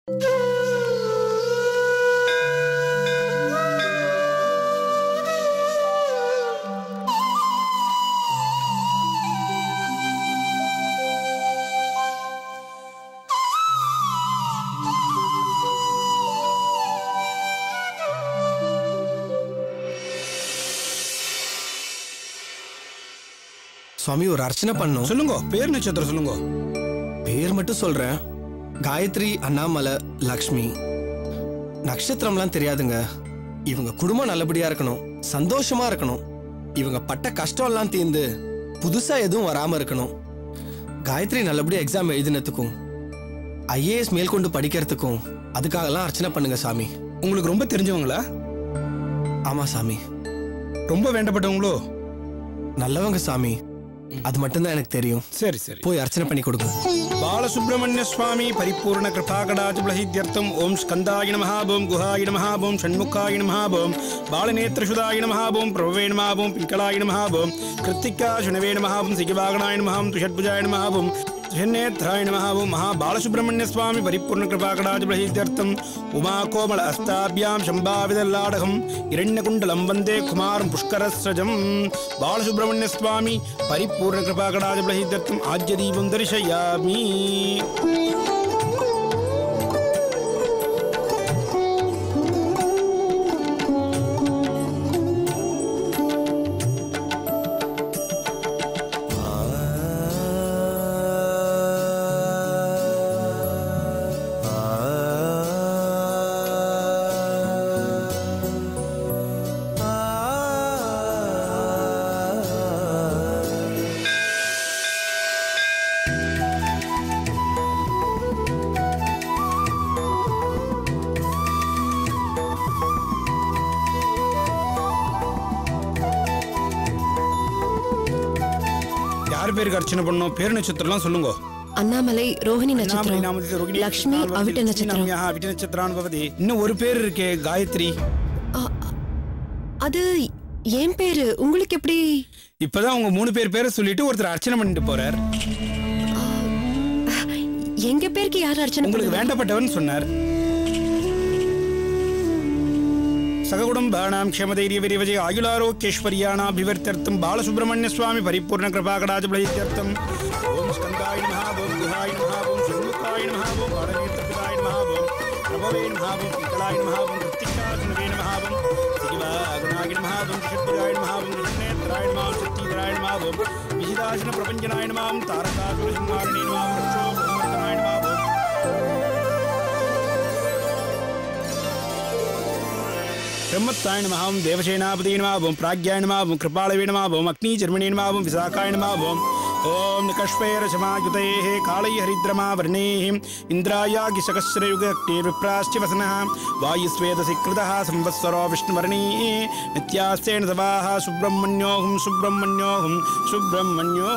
சுவாமி ஒரு அர்ச்சனை பண்ணும் சொல்லுங்க பேர் நட்சத்திரம் சொல்லுங்க பேர் மட்டும் சொல்றேன் காயத்ரி அண்ணாமலை லக்ஷ்மி நட்சத்திரம்லாம் தெரியாதுங்க இவங்க குடும்பம் நல்லபடியா இருக்கணும் சந்தோஷமா இருக்கணும் இவங்க பட்ட கஷ்டம்லாம் தீர்ந்து புதுசா எதுவும் வராம இருக்கணும் காயத்ரி நல்லபடியா எக்ஸாம் எழுதினதுக்கும் ஐஏஎஸ் மேற்கொண்டு படிக்கிறதுக்கும் அதுக்காகலாம் அர்ச்சனை பண்ணுங்க சாமி உங்களுக்கு ரொம்ப தெரிஞ்சவங்களா ஆமா சாமி ரொம்ப வேண்டப்பட்டவங்களோ நல்லவங்க சாமி அது மட்டும்தான் எனக்கு தெரியும் சரி சரி போய் அர்ச்சனை பண்ணி கொடுங்க బాలసుబ్రహ్మణ్య స్వామి పరిపూర్ణ కృపాకడాచప్లహిత్యర్థం ఓం స్కందాయ నమః ఓం గుహాయ నమః ఓం షణ్ముఖాయ నమః ఓం బాలనేత్రశుదాయ నమః ఓం ప్రభవే నమః ఓం పింకళాయ నమః ఓం కృత్తికా శునవే నమః ఓం సిగివాగణాయ నమః ఓం తుషడ్భుజాయ నమః ఓం ధన్యేత్రాయ నమః ఓం మహాబాలసుబ్రహ్మణ్య స్వామి పరిపూర్ణ కృపాకడాచప్లహిత్యర్థం ఉమాకోమల అస్తాభ్యాం శంభావిదల్లాడకం హిరణ్యకుండలం వందే కుమారం పుష్కరస్రజం బాలసుబ్రహ్మణ్య స్వామి పరిపూర్ణ కృపాకడాచప్లహిత్యర్థం ఆద్యదీపం దర్శయామి யார் பேருக்கு அர்ச்சனை பண்ணோம் பேர் நட்சத்திரம்லாம் சொல்லுங்க அண்ணாமலை ரோஹிணி நாம நட்சத்திரம் நாமதி ரோகிணி லக்ஷ்மி நட்சத்திரம் அவிட்ட பவதி, நட்சத்திரம் லட்சுமி நாம்யா அவிட்ட நட்சத்திரான் பவதி இன்னும் ஒரு பேர் இருக்கே காயத்ரி அ, அது என் பேரு உங்களுக்கு எப்படி இப்பதான் உங்க மூணு பேர் பேரை சொல்லிட்டு ஒருத்தர் அர்ச்சனை பண்ணிட்டு போறார் எங்க பேருக்கு யார் அர்ச்சனை உங்களுக்கு பண்ணுவா? வேண்டப்பட்டவன் சொன்னார் சககுடும்பானாம் க்ஷமதைரிய விரிவஜய ஆயுளாரோக்கியஸ்வரியானாபிவர்த்தர்த்தம் பாலசுப்ரமணிய சுவாமி பரிபூர்ண கிருபாகடாஜபலயித்யர்த்தம் ஓம் ஸ்கந்தாய நமஹ ஓம் குஹாய நமஹ ஓம் ஷண்முகாய நமஹ ஓம் பாலநேத்திரபிதாய நமஹ ஓம் பிரபவே நமஹ ஓம் பிங்களாய நமஹ ஓம் கிருத்திகாசுனவே நமஹ ஓம் சிகிவாகுணாய நமஹ ஓம் ஷட்புஜாய நமஹ ஓம் கிருஷ்ணேத்ராய நமஹ ஓம் சக்திதராய நமஹ ஓம் விஹிதாசன பிரபஞ்சனாய நமஹ ஓம் தாரகாசுர சம்ஹாரணே நமஹ ஓம் ரக்ஷோ பிரம்மர்த்தனாய நமஹ ஓம் ब्रह्मत्ताय नमः ओं देवसेनापति नमः ओं प्राज्ञाय नमः ओं कृपालवे नमः ओं अग्निचर्मणे नमः ओं विशाखाय नमः ओं ॐ निकष्पैरशमायुतैः कालैहरिद्रमावर्णैः इन्द्रायागिशकश्रयुगक्तिर्विप्राश्च वसनः वायुस्वेदसि कृतः संवत्सरो विष्णुवर्णीः नित्यास्तेन सवाः सुब्रह्मण्योऽहं सुब्रह्मण्योऽहं सुब्रह्मण्यो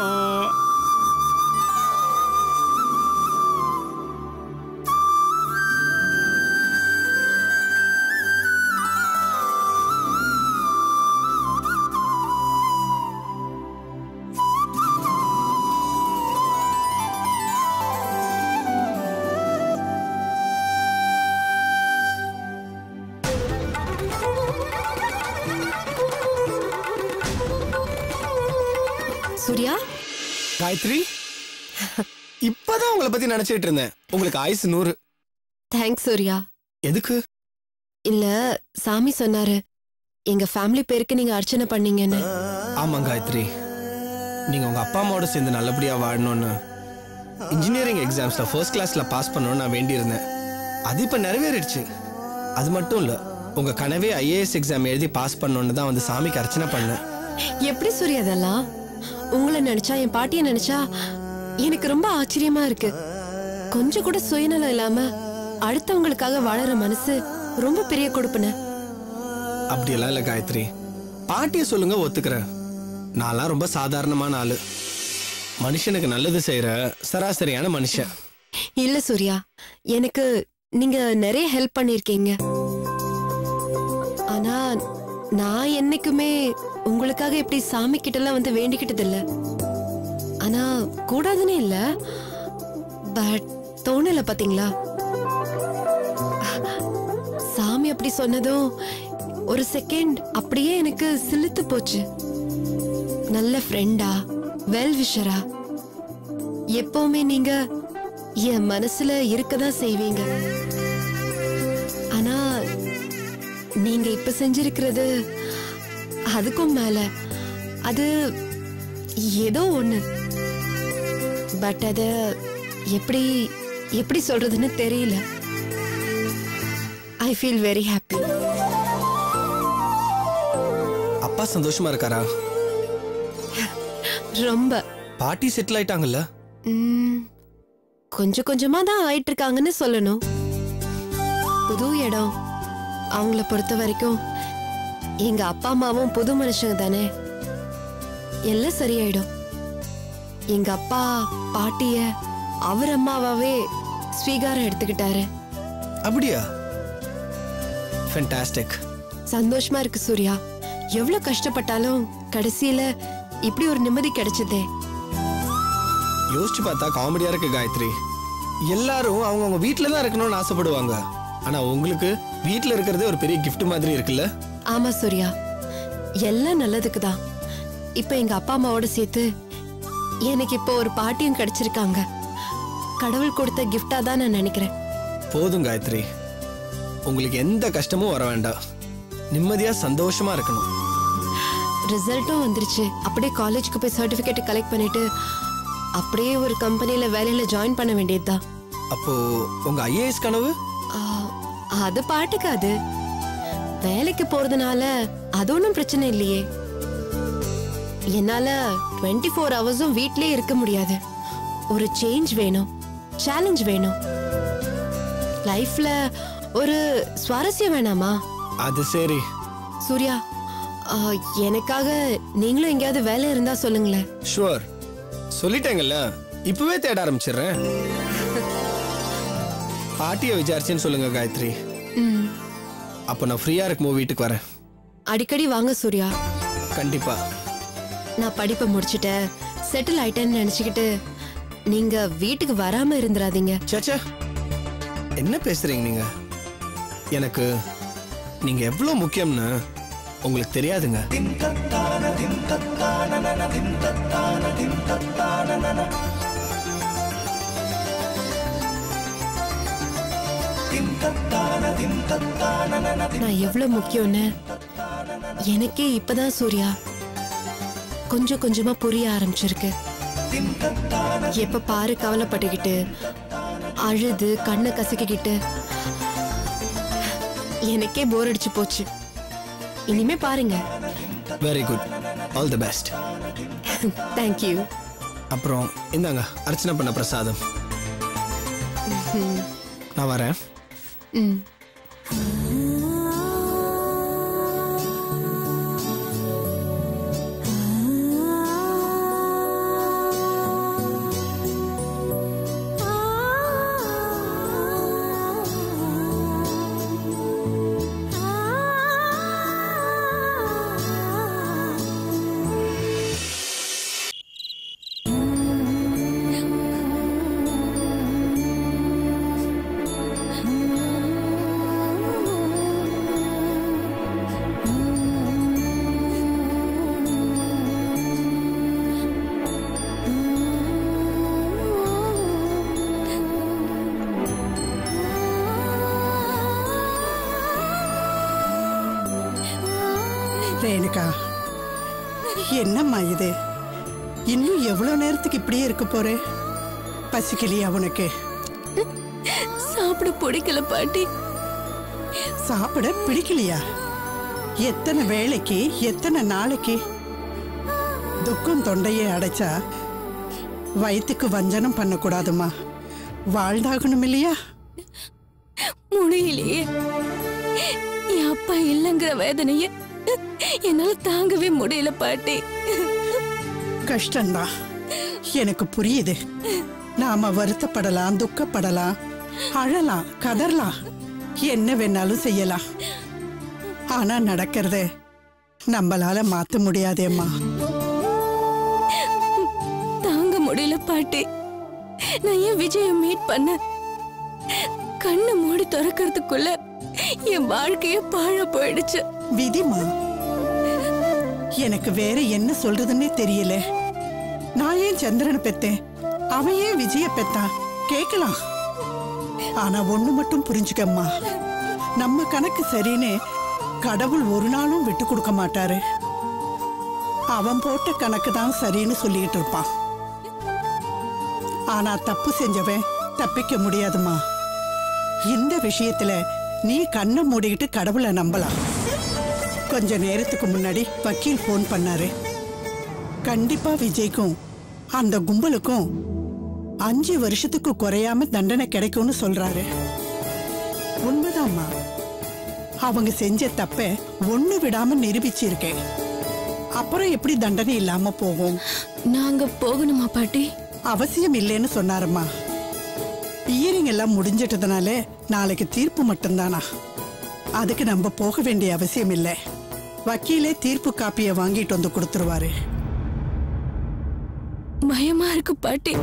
சூர்யா காயத்ரி இப்பதான் உங்களை பத்தி நினைச்சிட்டு இருந்தேன் உங்களுக்கு ஆயுசு நூறு தேங்க்ஸ் சூர்யா எதுக்கு இல்ல சாமி சொன்னாரு எங்க ஃபேமிலி பேருக்கு நீங்க அர்ச்சனை பண்ணீங்கன்னு ஆமா காயத்ரி நீங்க உங்க அப்பா அம்மாவோட சேர்ந்து நல்லபடியா வாழணும்னு இன்ஜினியரிங் எக்ஸாம்ஸ்ல ஃபர்ஸ்ட் கிளாஸ்ல பாஸ் பண்ணணும்னு நான் வேண்டியிருந்தேன் அது இப்ப நிறைவேறிடுச்சு அது மட்டும் இல்ல உங்க கனவே ஐஏஎஸ் எக்ஸாம் எழுதி பாஸ் பண்ணணும்னு தான் வந்து சாமிக்கு அர்ச்சனை பண்ணேன் எப்படி சூர்யா அதெல்லாம் உங்களை நினைச்சா என் பாட்டிய நினைச்சா எனக்கு ரொம்ப ஆச்சரியமா இருக்கு கொஞ்சம் கூட சுயநலம் இல்லாம அடுத்தவங்களுக்காக வாழற மனசு ரொம்ப பெரிய கொடுப்புன அப்படியெல்லாம் இல்ல காயத்ரி பாட்டிய சொல்லுங்க ஒத்துக்கிறேன் நான்லாம் ரொம்ப சாதாரணமான ஆளு மனுஷனுக்கு நல்லது செய்யற சராசரியான மனுஷன் இல்ல சூர்யா எனக்கு நீங்க நிறைய ஹெல்ப் பண்ணிருக்கீங்க ஆனா நான் என்னைக்குமே உங்களுக்காக இப்படி சாமி கிட்ட எல்லாம் வந்து வேண்டிக்கிட்டது இல்ல ஆனா கூடாதுன்னு இல்ல பட் தோணல பாத்தீங்களா அப்படி சொன்னதும் ஒரு செகண்ட் அப்படியே எனக்கு சிலுத்து போச்சு நல்ல ஃப்ரெண்டா வெல் விஷரா எப்பவுமே நீங்க என் மனசுல இருக்கதான் செய்வீங்க ஆனா நீங்க இப்ப செஞ்சிருக்கிறது அதுக்கும் மேல அது ஏதோ ஒண்ணு பட் அத எப்படி எப்படி சொல்றதுன்னு தெரியல ஐ ஃபீல் வெரி ஹாப்பி அப்பா சந்தோஷமா இருக்காரா ரொம்ப பாட்டி செட்டில் ஆயிட்டாங்கல்ல ம், கொஞ்சம் கொஞ்சமா தான் ஆயிட்டு இருக்காங்கன்னு சொல்லணும் புது இடம் அவங்கள பொறுத்த வரைக்கும் எங்க அப்பா அம்மாவும் புது மனுஷங்க தானே எல்லாம் சரியாயிடும் எங்க அப்பா பாட்டிய அவர் அம்மாவாவே ஸ்வீகாரம் எடுத்துக்கிட்டாரு அப்படியா ஃபென்டாஸ்டிக் சந்தோஷமா இருக்கு சூர்யா எவ்வளவு கஷ்டப்பட்டாலும் கடைசியில இப்படி ஒரு நிம்மதி கிடைச்சதே யோசிச்சு பார்த்தா காமெடியா இருக்கு காயத்ரி எல்லாரும் அவங்கவுங்க வீட்டில தான் இருக்கணும்னு ஆசைப்படுவாங்க ஆனா உங்களுக்கு வீட்டில் இருக்கிறதே ஒரு பெரிய gift மாதிரி இருக்குல்ல ஆமா சூர்யா எல்லாம் நல்லதுக்கு தான் இப்ப எங்க அப்பா அம்மாவோட சேர்த்து எனக்கு இப்போ ஒரு பாட்டியும் கிடைச்சிருக்காங்க கடவுள் கொடுத்த கிஃப்டா தான் நான் நினைக்கிறேன் போதும் காயத்ரி உங்களுக்கு எந்த கஷ்டமும் வர வேண்டாம் நிம்மதியா சந்தோஷமா இருக்கணும் ரிசல்ட்டும் வந்துருச்சு அப்படியே காலேஜ்க்கு போய் சர்டிபிகேட் கலெக்ட் பண்ணிட்டு அப்படியே ஒரு கம்பெனில வேலையில ஜாயின் பண்ண வேண்டியதுதான் அப்போ உங்க ஐஏஎஸ் கனவு ஆ, அது பாட்டுக்கு அது வேலைக்கு போறதுனால அது ஒன்றும் பிரச்சனை இல்லையே என்னால டுவெண்ட்டி ஃபோர் ஹவர்ஸும் வீட்லயே இருக்க முடியாது ஒரு சேஞ்ச் வேணும் சேலஞ்ச் வேணும் லைஃப்ல ஒரு சுவாரஸ்யம் வேணாமா அது சரி சூர்யா ஆ, எனக்காக நீங்களும் எங்கேயாவது வேலை இருந்தா சொல்லுங்களேன் ஷுவர் சொல்லிட்டேங்கல்ல இப்பவே தேட ஆரம்பிச்சிடுறேன் பாட்டியை விசாரிச்சேன்னு சொல்லுங்க காயத்ரி ம் அப்போ நான் ஃப்ரீயா இருக்கும்போது வீட்டுக்கு வரேன் அடிக்கடி வாங்க சூர்யா கண்டிப்பா நான் படிப்பை முடிச்சிட்டேன் செட்டில் ஆயிட்டேன்னு நினைச்சுக்கிட்டு நீங்க வீட்டுக்கு வராம இருந்துராதீங்க சேச்சே என்ன பேசுறீங்க நீங்க எனக்கு நீங்க எவ்வளவு முக்கியம்னு உங்களுக்கு தெரியாதுங்க நான் எவ்வளவு முக்கியம்னு எனக்கே இப்பதான் சூர்யா கொஞ்சம் கொஞ்சமா புரிய ஆரம்பிச்சிருக்கு எப்ப பாரு கவலைப்பட்டுக்கிட்டு அழுது கண்ணை கசக்கிக்கிட்டு எனக்கே போர் அடிச்சு போச்சு இனிமே பாருங்க very good all the best thank you அப்புறம் இந்தாங்க அர்ச்சனை பண்ண பிரசாதம் நான் வரேன் ம் ரேணுகா என்னம்மா இது இன்னும் எவ்வளவு நேரத்துக்கு இப்படியே இருக்க போறே பசிக்கலையா உனக்கு சாப்பிட பிடிக்கல பாட்டி சாப்பிட பிடிக்கலையா எத்தனை வேளைக்கு எத்தனை நாளைக்கு துக்கம் தொண்டையை அடைச்சா வயிற்றுக்கு வஞ்சனம் பண்ணக்கூடாதுமா வாழ்ந்தாகணும் இல்லையா முடியலையே என் அப்பா இல்லைங்கிற வேதனைய என்னால தாங்கவே முடியல பாட்டி கஷ்டம்தான் எனக்கு புரியுது நாம வருத்தப்படலாம் துக்கப்படலாம் அழலாம் கதறலாம் என்ன வேணாலும் செய்யலாம் ஆனா நடக்கிறத நம்மளால மாத்த முடியாதேம்மா தாங்க முடியல பாட்டி நான் ஏன் விஜய மீட் பண்ண கண்ணு மூடி திறக்கிறதுக்குள்ள என் வாழ்க்கைய பாழ போயிடுச்சு விதிமா எனக்கு வேற என்ன சொல்றதுன்னே தெரியல நான் ஏன் சந்திரனை பெத்தேன் அவன் ஏன் விஜய பெத்தான் கேட்கலாம் ஆனா ஒண்ணு மட்டும் புரிஞ்சுக்கம்மா நம்ம கணக்கு சரின்னு கடவுள் ஒரு நாளும் விட்டு கொடுக்க மாட்டாரு அவன் போட்ட கணக்கு தான் சரின்னு சொல்லிட்டு இருப்பான் ஆனா தப்பு செஞ்சவன் தப்பிக்க முடியாதுமா இந்த விஷயத்துல நீ கண்ணை மூடிக்கிட்டு கடவுளை நம்பலாம் கொஞ்ச நேரத்துக்கு முன்னாடி வக்கீல் ஃபோன் பண்ணாரு கண்டிப்பா விஜய்க்கும் அந்த கும்பலுக்கும் அஞ்சு வருஷத்துக்கு குறையாம தண்டனை கிடைக்கும்னு சொல்றாரு உண்மைதாம்மா அவங்க செஞ்ச தப்ப ஒண்ணு விடாம நிரூபிச்சிருக்கேன் அப்புறம் எப்படி தண்டனை இல்லாம போகும் நாங்க போகணுமா பாட்டி அவசியம் இல்லைன்னு சொன்னாரம்மா இயரிங் எல்லாம் முடிஞ்சிட்டதுனால நாளைக்கு தீர்ப்பு மட்டும்தானா அதுக்கு நம்ம போக வேண்டிய அவசியம் இல்லை வக்கீலே தீர்ப்பு காப்பியை வாங்கிட்டு வந்து கொடுத்துருவாரு பயமா இருக்கு பாட்டி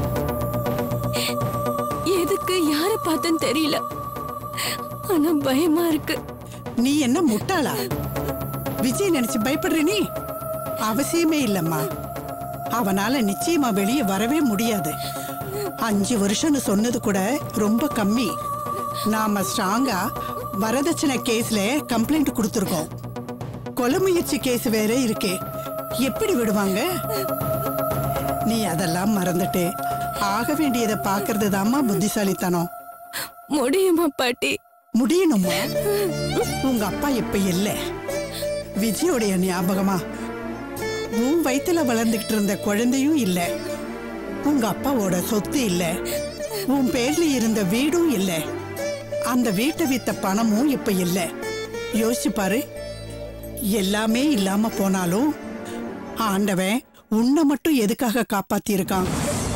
எதுக்கு யார பார்த்தேன்னு தெரியல ஆனா பயமா இருக்கு நீ என்ன முட்டாளா விஜய் நினைச்சு பயப்படுற நீ அவசியமே இல்லம்மா அவனால நிச்சயமா வெளியே வரவே முடியாது அஞ்சு வருஷம்னு சொன்னது கூட ரொம்ப கம்மி நாம ஸ்ட்ராங்கா வரதட்சணை கேஸ்ல கம்ப்ளைண்ட் கொடுத்துருக்கோம் கொலை முயற்சி கேஸ் வேற இருக்கே எப்படி விடுவாங்க நீ அதெல்லாம் மறந்துட்டு ஆக வேண்டியதை பாக்குறது தாம்மா புத்திசாலித்தனம் முடியுமா பாட்டி முடியணுமா உங்க அப்பா இப்ப இல்ல விஜயோடைய ஞாபகமா உன் வயித்துல வளர்ந்துகிட்டு இருந்த குழந்தையும் இல்ல உங்க அப்பாவோட சொத்து இல்ல உன் பேர்ல இருந்த வீடும் இல்ல அந்த வீட்டை வித்த பணமும் இப்ப இல்ல யோசிச்சு பாரு எல்லாமே இல்லாம போனாலும் ஆண்டவன் உன்னை மட்டும் எதுக்காக காப்பாத்தி இருக்கான்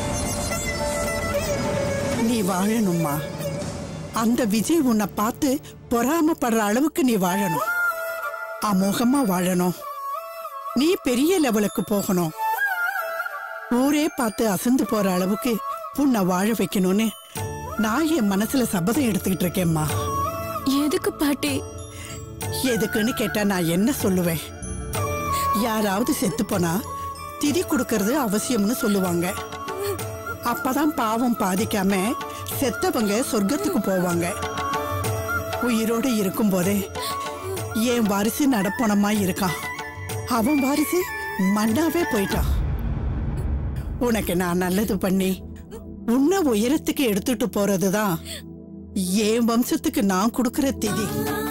நீ வாழணும்மா அந்த விஜய் உன்னை பார்த்து பொறாமப்படுற அளவுக்கு நீ வாழணும் அமோகமா வாழணும் நீ பெரிய லெவலுக்கு போகணும் ஊரே பார்த்து அசந்து போற அளவுக்கு உன்னை வாழ வைக்கணும்னு நான் என் மனசுல சபதம் எடுத்துக்கிட்டு இருக்கேம்மா எதுக்கு பாட்டி எதுக்குன்னு கேட்டா நான் என்ன சொல்லுவேன் யாராவது செத்து போனா திதி கொடுக்கறது அவசியம்னு சொல்லுவாங்க அப்பதான் பாவம் பாதிக்காம செத்தவங்க சொர்க்கத்துக்கு போவாங்க உயிரோடு இருக்கும்போதே என் வாரிசு நடப்போனமா இருக்கான் அவன் வாரிசு மண்ணாவே போயிட்டான் உனக்கு நான் நல்லது பண்ணி உன்னை உயரத்துக்கு எடுத்துட்டு போறதுதான் என் வம்சத்துக்கு நான் கொடுக்கிற திதி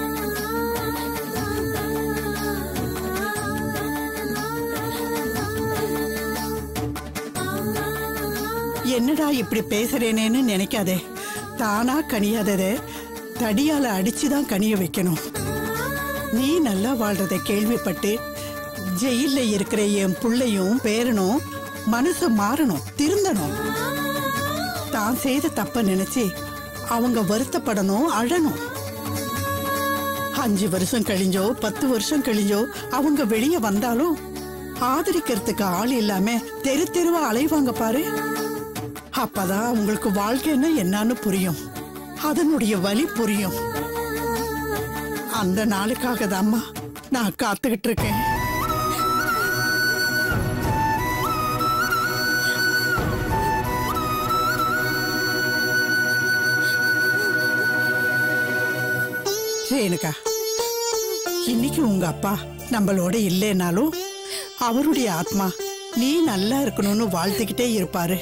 என்னடா இப்படி பேசுறேனேன்னு நினைக்காதே தானா கனியாதத தடியால அடிச்சுதான் கனிய வைக்கணும் நீ நல்லா வாழ்றத கேள்விப்பட்டு ஜெயில்ல இருக்கிற என் புள்ளையும் பேரனும் மனசு மாறணும் திருந்தணும் தான் செய்த தப்ப நினைச்சு அவங்க வருத்தப்படணும் அழணும் அஞ்சு வருஷம் கழிஞ்சோ பத்து வருஷம் கழிஞ்சோ அவங்க வெளியே வந்தாலும் ஆதரிக்கிறதுக்கு ஆள் இல்லாம தெரு தெருவா அலைவாங்க பாரு அப்பதான் உங்களுக்கு வாழ்க்கைன்னா என்னன்னு புரியும் அதனுடைய வலி புரியும் அந்த நாளுக்காக தாம்மா நான் காத்துக்கிட்டு இருக்கேன் ரேணுகா இன்னைக்கு உங்க அப்பா நம்மளோட இல்லைனாலும் அவருடைய ஆத்மா நீ நல்லா இருக்கணும்னு வாழ்த்துக்கிட்டே இருப்பாரு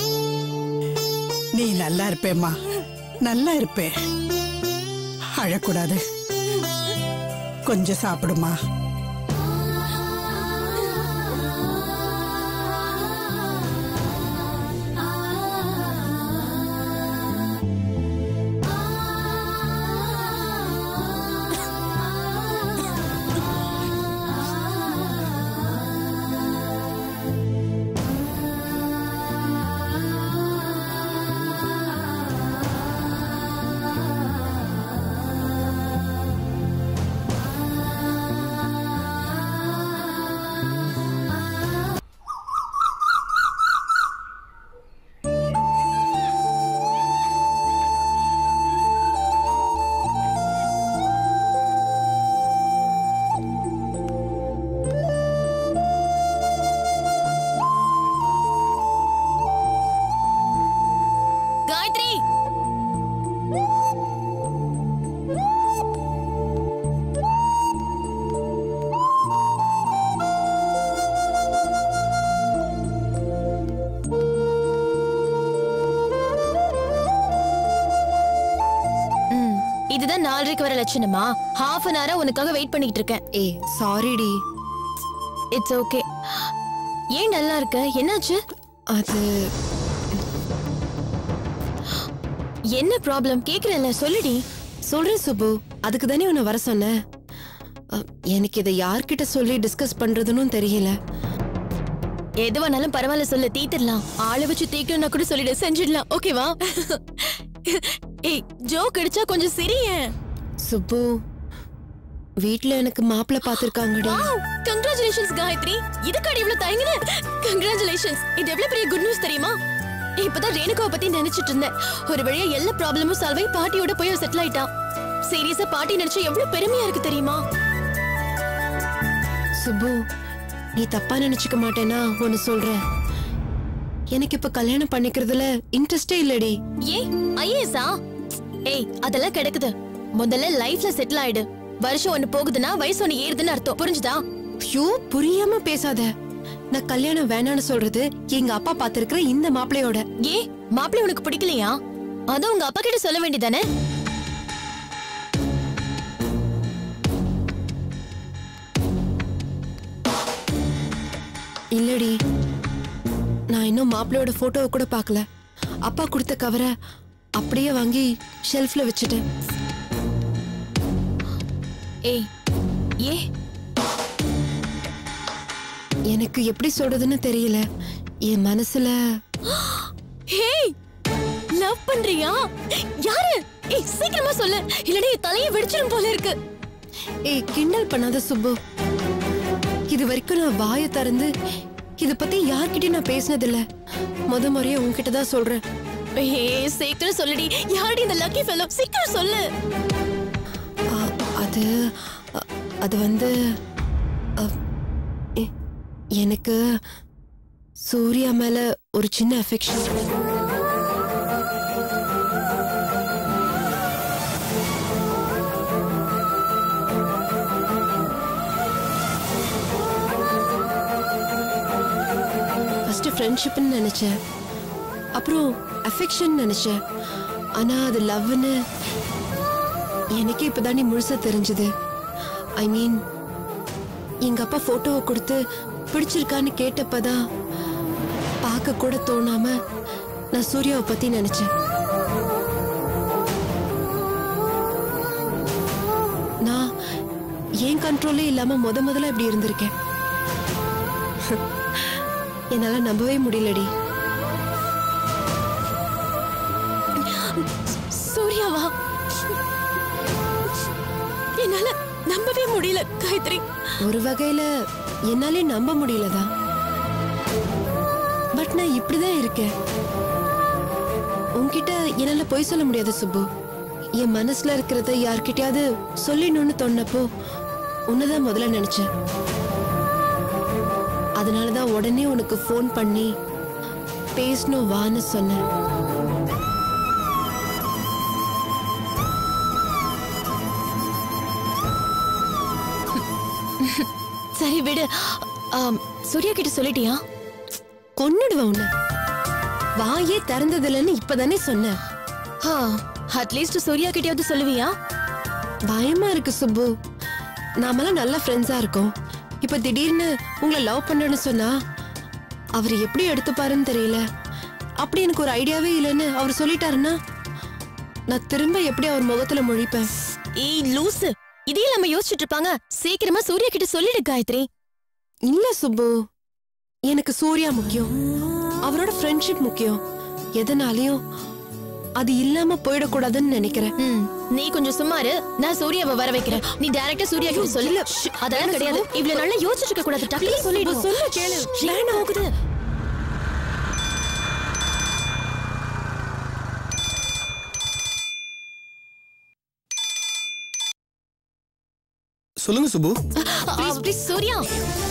நீ நல்லா இருப்பேம்மா நல்லா இருப்பே அழக்கூடாது கொஞ்சம் சாப்பிடுமா காயத்ரி ம், இதுதான் நாலரைக்கு வர லட்சணமா ஹாஃப் அன் ஹவரா உனக்காக வெயிட் பண்ணிட்டு இருக்கேன் ஏய் சாரிடி இட்ஸ் ஓகே ஏன் நல்லா இருக்க என்னாச்சு அது என்ன ப்ராப்ளம் கேக்குறேன்ல சொல்லுடி சொல்றேன் சுப்பு அதுக்கு தானே உன்னை வர சொன்னேன் அ, எனக்கு இதை யார்கிட்ட சொல்லி டிஸ்கஸ் பண்றதுன்னு தெரியல எதுவானாலும் பரவாயில்ல சொல்லு தீத்துடலாம் ஆளை வச்சு தீக்கணும்னா கூட சொல்லிடு செஞ்சிடலாம் ஓகேவா ஏய் ஜோக் அடிச்சா கொஞ்சம் சிரியேன் சுப்பு வீட்ல எனக்கு மாப்பிள்ளை பார்த்திருக்காங்கடி கங்க்ராச்சுலேஷன்ஸ் காயத்ரி இதுக்காடி இவ்வளவு தயங்குன கங்க்ராச்சுலேஷன்ஸ் இது எவ்வளவு பெரிய குட் நியூஸ் தெரியுமா இப்பதான் ரேணுகாவை பத்தி நினைச்சிட்டு இருந்தேன் ஒரு வழியா எல்லா ப்ராப்ளமும் சால்வ் ஆகி பாட்டியோட போய் செட்டில் ஆயிட்டான் சீரியஸா பாட்டி நினைச்சா எவ்வளவு பெருமையா இருக்கு தெரியுமா சுப்பு நீ தப்பா நினைச்சுக்க மாட்டேனா ஒன்னு சொல்றேன் எனக்கு இப்ப கல்யாணம் பண்ணிக்கிறதுல இன்ட்ரெஸ்டே இல்லடி ஏ ஐஏஎஸ்ஆ ஏய் அதெல்லாம் கிடக்குது முதல்ல லைஃப்ல செட்டில் ஆயிடு வருஷம் ஒண்ணு போகுதுன்னா வயசு ஒண்ணு ஏறுதுன்னு அர்த்தம் புரிஞ்சுதா ஐயோ புரியாம பேசாத நான் கல்யாணம் வேணாம்னு சொல்றது எங்க அப்பா பார்த்திருக்கிற இந்த மாப்பிள்ளையோட ஏ மாப்பிள்ளை உனக்கு பிடிக்கலையா அதான் உங்க அப்பா கிட்ட சொல்ல வேண்டியதானே இல்லடி நான் இன்னும் மாப்பிள்ளையோட போட்டோவை கூட பார்க்கல அப்பா கொடுத்த கவரை அப்படியே வாங்கி ஷெல்ஃப்ல வச்சுட்டேன் ஏய் ஏ எனக்கு எப்படி சொல்றதுன்னு தெரியல என் மனசுல ஹேய் லவ் பண்றியா யாரு ஏய் சீக்கிரமா சொல்லு இல்லடி என் தலையை வெடிச்சிரும் போல இருக்கு ஏய் கிண்டல் பண்ணாத சுப்பு இது வரைக்கும் நான் வாயை திறந்து இத பத்தி யார்கிட்டயும் நான் பேசினதில்ல முத முறையா உன்கிட்ட தான் சொல்றேன் ஏய் சீக்கிரம் சொல்லுடி யாரடி இந்த லக்கி ஃபெலோ சீக்கிரம் சொல்லு ஆ, அது அ, அது வந்து அ, எ- எனக்கு சூர்யா மேல ஒரு சின்ன அஃபெக்ஷன் ஃபர்ஸ்ட் ஃப்ரெண்ட்ஷிப்னு நினைச்சேன் அப்புறம் அஃபெக்ஷன் நினைச்சேன் ஆனா அது லவ்னு எனக்கே இப்பதானே முழுசா தெரிஞ்சது ஐ மீன் எங்க அப்பா போட்டோவை கொடுத்து பிடிச்சிருக்கான்னு கேட்டப்பதான் பார்க்க கூட தோணாம நான் சூர்யாவை பத்தி நினைச்சேன் நான் ஏன் கண்ட்ரோலே இல்லாம முத முதல்ல இப்படி இருந்திருக்கேன் என்னால நம்பவே முடியலடி சூர்யாவா என்னால நம்பவே முடியல காயத்ரி ஒரு வகையில என்னாலே நம்ப முடியலதான் பட் நான் இப்படிதான் இருக்கேன் உன்கிட்ட என்னால பொய் சொல்ல முடியாது சுப்பு என் மனசுல இருக்கிறத யார்கிட்டயாவது சொல்லிடணும்னு தோணப்போ உன்னதான் முதல்ல நினைச்சேன் அதனாலதான் உடனே உனக்கு ஃபோன் பண்ணி பேசணும் வான்னு சொன்னேன் சரி விடு ஆம், சூர்யா கிட்ட சொல்லிட்டியா கொன்னுடுவேன் உன்னை வாயே திறந்ததில்லைன்னு இப்பதானே சொன்னேன் அட்லீஸ்ட் சூர்யா கிட்டயாவது சொல்லுவியா பயமா இருக்கு சுப்பு நாமெல்லாம் நல்ல ஃப்ரெண்ட்ஸா இருக்கோம் இப்ப திடீர்னு உங்களை லவ் பண்றேன்னு சொன்னா அவர் எப்படி எடுத்துப்பாருன்னு தெரியல அப்படி எனக்கு ஒரு ஐடியாவே இல்லைன்னு அவர் சொல்லிட்டாருன்னா நான் திரும்ப எப்படி அவர் முகத்துல முழிப்பேன் ஏய் லூசு இதே நம்ம யோசிச்சுட்டு இருப்பாங்க சீக்கிரமா சூர்யா கிட்ட சொல்லிடு காயத்ரி இல்ல சுப்பு எனக்கு சூர்யா முக்கியம் அவரோட ஃப்ரெண்ட்ஷிப் முக்கியம் எதனாலையும் அது இல்லாம போயிடக்கூடாதுன்னு நினைக்கிறேன் ம், நீ கொஞ்சம் சும்மாரு நான் சூர்யாவை வர வைக்கிறேன் நீ டைரக்டா சூர்யா கிட்ட சொல்லு அதெல்லாம் கிடையாது இவ்வளவு நல்லா யோசிச்சுட்டு இருக்க கூடாது டக்குனு சொல்லிடு சொல்லு கேளு என்ன ஆகுது சொல்லுங்க சுப்பு ப்ளீஸ் ப்ளீஸ் சூர்யா